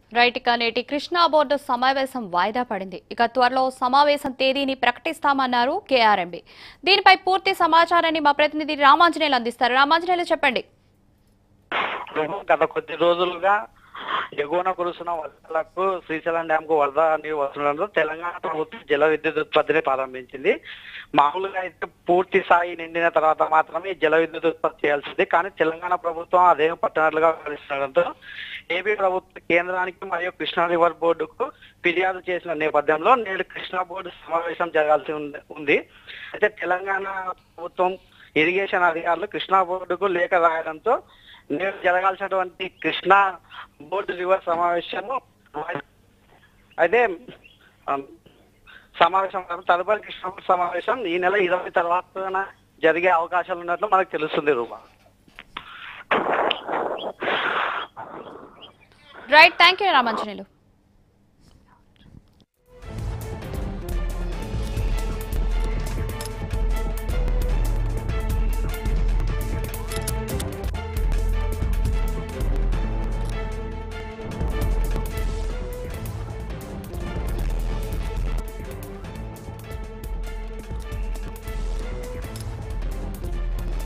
right ఇక నేటి Krishna board సమావేశం వాయిదా పడింది ఇక త్వరలో సమావేశం తేదీని ప్రకటిస్తామన్నారు కేఆర్ఎంబి దీనిపై పూర్తి సమాచారాన్ని మా ప్రతినిధి రామాంజనేయులు అందిస్తారు రామాంజనేయులు చెప్పండి గత కొద్ది రోజులుగా ఎగువన కురుస్తున్న వర్షాలకు శ్రీశైలం డ్యామ్ కు వరద నీరు వస్తుండడంతో తెలంగాణ ప్రభుత్వం జల విద్యుత్ ఉత్పత్తిని ప్రారంభించింది మామూలుగా అయితే పూర్తి స్థాయి నిండిన తర్వాత మాత్రమే ఈ జల విద్యుత్ ఉత్పత్తి చేయాల్సింది కానీ తెలంగాణ ప్రభుత్వం అదేం పట్టనట్లుగా వ్యవహరిస్తుండడంతో ఏపీ ప్రభుత్వం కేంద్రానికి మరియు కృష్ణా రివర్ బోర్డుకు ఫిర్యాదు చేసిన నేపథ్యంలో నేడు కృష్ణా బోర్డు సమావేశం జరగాల్సి ఉంది- ఉంది అయితే తెలంగాణ ప్రభుత్వం ఇరిగేషన్ అధికారులు కృష్ణా బోర్డుకు లేఖ రాయడంతో నేడు జరగాల్సినటువంటి కృష్ణా బోర్డు రివర్ సమావేశం అయితే ఆ, సమావేశం తదుపరి కృష్ణా బోర్డు సమావేశం ఈ నెల ఇరవై తర్వాత జరిగే అవకాశాలు ఉన్నట్లు మనకు తెలుస్తుంది Rupa right thank you Ramanjaneyulu